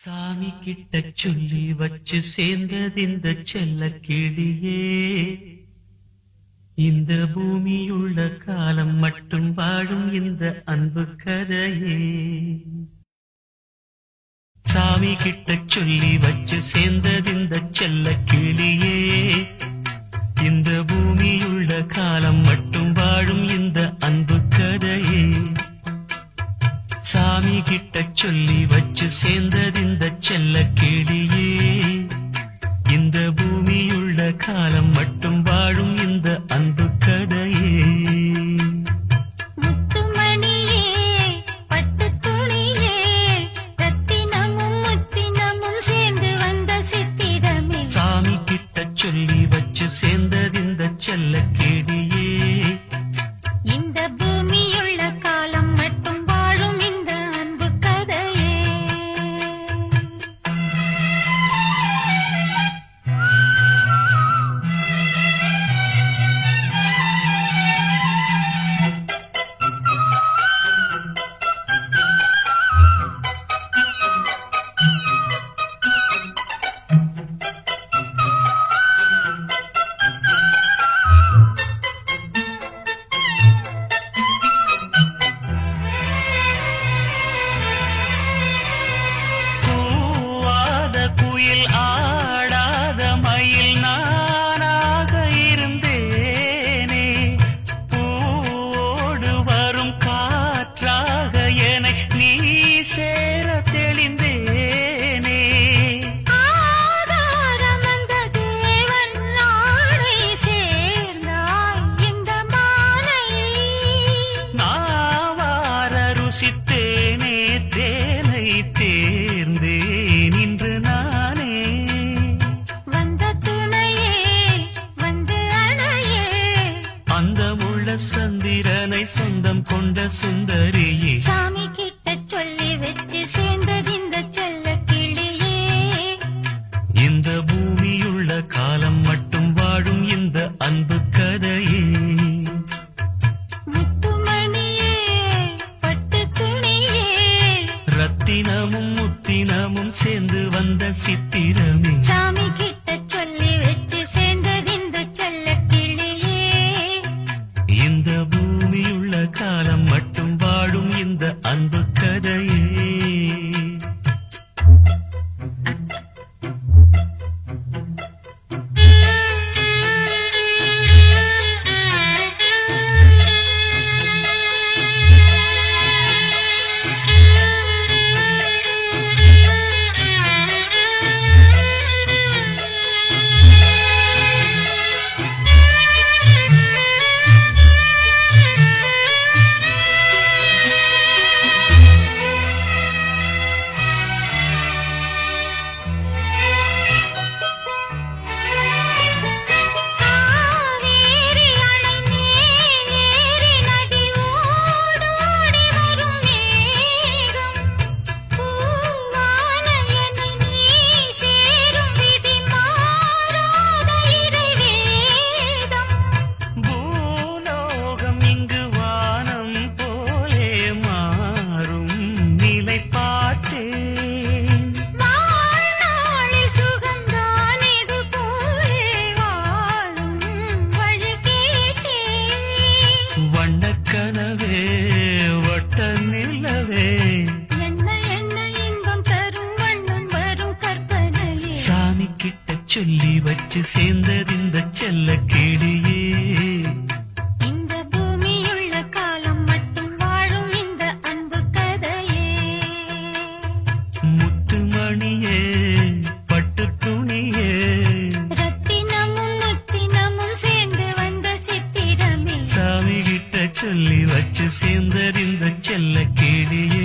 சாமி கிட்ட சொல்லி வச்சு சேர்ந்தது இந்த செல்ல கிளியே இந்த பூமியுள்ள காலம் மட்டும் வாழும் இந்த அன்பு கதையே சாமி கிட்ட சொல்லி வச்சு சேர்ந்தது இந்த செல்ல கிளியே இந்த பூமியுள்ள காலம் மட்டும் வாழும் இந்த அன்பு கதையே சாமி கிட்ட சொல்லி வச்சு சேர்ந்தது இந்த செல்ல கிளியே இந்த பூமியுள்ள காலம் மட்டும் வாழும் இந்த அன்பு கதையே முத்துமணியே பட்டுத் துணியே ரத்தினமும் முத்தினமும் சேர்ந்து வந்த சித்திரமே சாமி கிட்ட சொல்லி வச்சு சேர்ந்தது இந்த செல்ல கிளியே இந்த பூமியுள்ள காலம் மட்டும் வாழும் இந்த அன்பு கதையே கூவாத குயில் ஆடாத மயில் நானாக இருந்தேனே பூவோடு வரும் காற்றாக என நீ சேர தெளிந்தேனே ஆதாரம் அந்த தேவன் நாளை சேர்ந்தாய் இந்த மாலை நாவார ருசித்தேனே தேனை தேர்ந்தேன் இன்று நானே வந்த துணையே வந்து அணையே அந்த முள்ள சந்திரனை சொந்தம் கொண்ட சுந்தரியே சாமி கிட்ட சொல்லி வச்சு சேர்ந்தது இந்த செல்ல கிளியே இந்த பூமியுள்ள காலம் மட்டும் வாழும் இந்த அன்பு கதையே முத்துமணியே பட்டு துணியே ரத்தினமும் முத்தினமும் சேர்ந்து வந்த சித்திரமே சாமி கிட்ட சொல்லி வச்சு சேர்ந்தது இந்த செல்ல கிளியே இந்த பூமியுள்ள காலம் மட்டும் வாழும் இந்த அன்பு கதையே காவேரி அணை நேரி நதி ஓடோடி வரும் மேகம் பூவான என்னை நீ சேரும் விதி மாறாத இறைவேதம் பூலோகம் இங்கு வானம் போலே மாறும் நிலை பார்த்தேன் வாழ்நாளில் சுகந்தான் இது போலே வாழும் வழி கேட்டேன் வண்ணக்கனவே வட்ட நிலவே என்ன என்ன இன்பம் தரும் வண்ணம் வரும் கற்பனையே சாமி கிட்ட சொல்லி வச்சு சேர்ந்தது இந்த செல்ல கிளியே இந்த பூமியுள்ள காலம் மட்டும் வாழும் இந்த அன்பு கதையே முத்துமணியே பட்டு துணியே ரத்தினமும் முத்தினமும் சேர்ந்து வந்த சித்திரமே சாமி கிட்ட சொல்லி வச்சு சேர்ந்தது இந்த செல்ல கிளியே